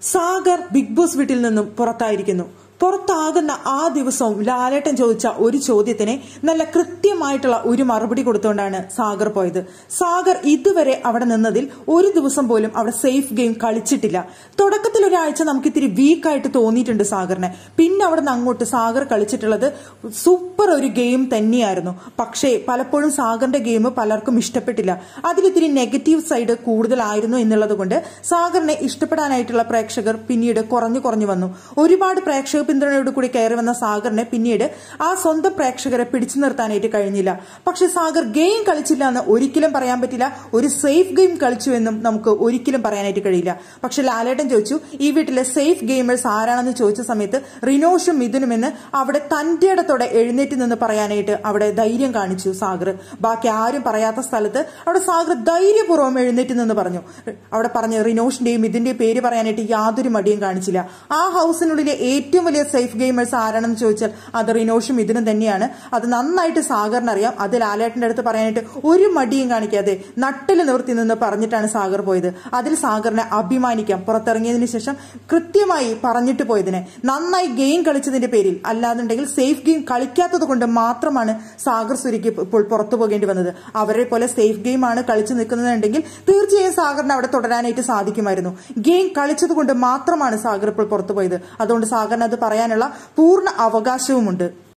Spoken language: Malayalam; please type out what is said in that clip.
സാഗർ ബിഗ് ബോസ് വീട്ടിൽ നിന്നും പുറത്തായിരിക്കുന്നു പുറത്താകുന്ന ആ ദിവസവും ലാലേട്ടൻ ചോദിച്ച ഒരു ചോദ്യത്തിന് നല്ല കൃത്യമായിട്ടുള്ള ഒരു മറുപടി കൊടുത്തുകൊണ്ടാണ് സാഗർ പോയത് സാഗർ ഇതുവരെ അവിടെ നിന്നതിൽ ഒരു ദിവസം പോലും അവിടെ സേഫ് ഗെയിം കളിച്ചിട്ടില്ല തുടക്കത്തിൽ ഒരാഴ്ച നമുക്ക് ഇത്തിരി വീക്കായിട്ട് തോന്നിയിട്ടുണ്ട് സാഗറിനെ പിന്നെ അവിടെ നിന്ന് അങ്ങോട്ട് സാഗർ കളിച്ചിട്ടുള്ളത് സൂപ്പർ ഒരു ഗെയിം തന്നെയായിരുന്നു പക്ഷേ പലപ്പോഴും സാഗറിന്റെ ഗെയിം പലർക്കും ഇഷ്ടപ്പെട്ടില്ല അതിലിത്തിരി നെഗറ്റീവ് സൈഡ് കൂടുതലായിരുന്നു എന്നുള്ളത് കൊണ്ട് സാഗറിനെ ഇഷ്ടപ്പെടാനായിട്ടുള്ള പ്രേക്ഷകർ പിന്നീട് കുറഞ്ഞു കുറഞ്ഞു വന്നു ഒരുപാട് പ്രേക്ഷക പിന്തുണയോട് കൂടി കയറി വന്ന സാഗറിനെ പിന്നീട് ആ സ്വന്തം പ്രേക്ഷകരെ പിടിച്ചു നിർത്താനായിട്ട് കഴിഞ്ഞില്ല പക്ഷെ സാഗർ ഗെയിം കളിച്ചില്ല എന്ന് ഒരിക്കലും പറയാൻ പറ്റില്ല ഒരു സേഫ് ഗെയിം കളിച്ചു എന്നും നമുക്ക് ഒരിക്കലും പറയാനായിട്ട് കഴിയില്ല പക്ഷെ ലാലേട്ടൻ ചോദിച്ചു ഈ വീട്ടിലെ സേഫ് ഗെയിമേഴ്സ് ആരാണെന്ന് ചോദിച്ച സമയത്ത് റിനോഷും മിഥുനും എന്ന് അവിടെ തന്റെ ഇടത്തോടെ എഴുന്നേറ്റ് നിന്ന് പറയാനായിട്ട് അവിടെ ധൈര്യം കാണിച്ചു സാഗർ ബാക്കി ആരും പറയാത്ത സ്ഥലത്ത് അവിടെ സാഗർ ധൈര്യപൂർവ്വം എഴുന്നേറ്റ് നിന്ന് പറഞ്ഞു അവിടെ പറഞ്ഞ റിനോഷിന്റെയും മിഥുന്റെയും പേര് പറയാനായിട്ട് യാതൊരു മടിയും കാണിച്ചില്ല ആ ഹൗസിനുള്ളിലെ ഏറ്റവും വലിയ സേഫ് ഗെയിമേഴ്സ് ആരാണെന്ന് ചോദിച്ചാൽ അത് റിനോഷും ഇതിനും തന്നെയാണ് അത് നന്നായിട്ട് സാഗറിന് അറിയാം അത് ലാലേട്ടന്റെ അടുത്ത് പറയാനായിട്ട് ഒരു മടിയും കാണിക്കാതെ നട്ടിൽ നിവർത്തി നിന്ന് പറഞ്ഞിട്ടാണ് സാഗർ പോയത് അതിൽ സാഗറിനെ അഭിമാനിക്കാം പുറത്തിറങ്ങിയതിനു ശേഷം കൃത്യമായി പറഞ്ഞിട്ട് പോയതിനെ നന്നായി ഗെയിം കളിച്ചതിന്റെ പേരിൽ അല്ലാന്നുണ്ടെങ്കിൽ സേഫ് ഗെയിം കളിക്കാത്തത് കൊണ്ട് മാത്രമാണ് സാഗർ സുരിക്ക് ഇപ്പോൾ പുറത്തു പോകേണ്ടി വന്നത് അവരെ പോലെ സേഫ് ഗെയിമാണ് കളിച്ചു നിൽക്കുന്നതെന്നുണ്ടെങ്കിൽ തീർച്ചയായും സാഗറിന് അവിടെ തുടരാനായിട്ട് സാധിക്കുമായിരുന്നു ഗെയിം കളിച്ചത് കൊണ്ട് മാത്രമാണ് സാഗർ ഇപ്പോൾ പുറത്തു പോയത് അതുകൊണ്ട് സാഗറിന് അത് പറയാനുള്ള പൂർണ്ണ അവകാശവുമുണ്ട്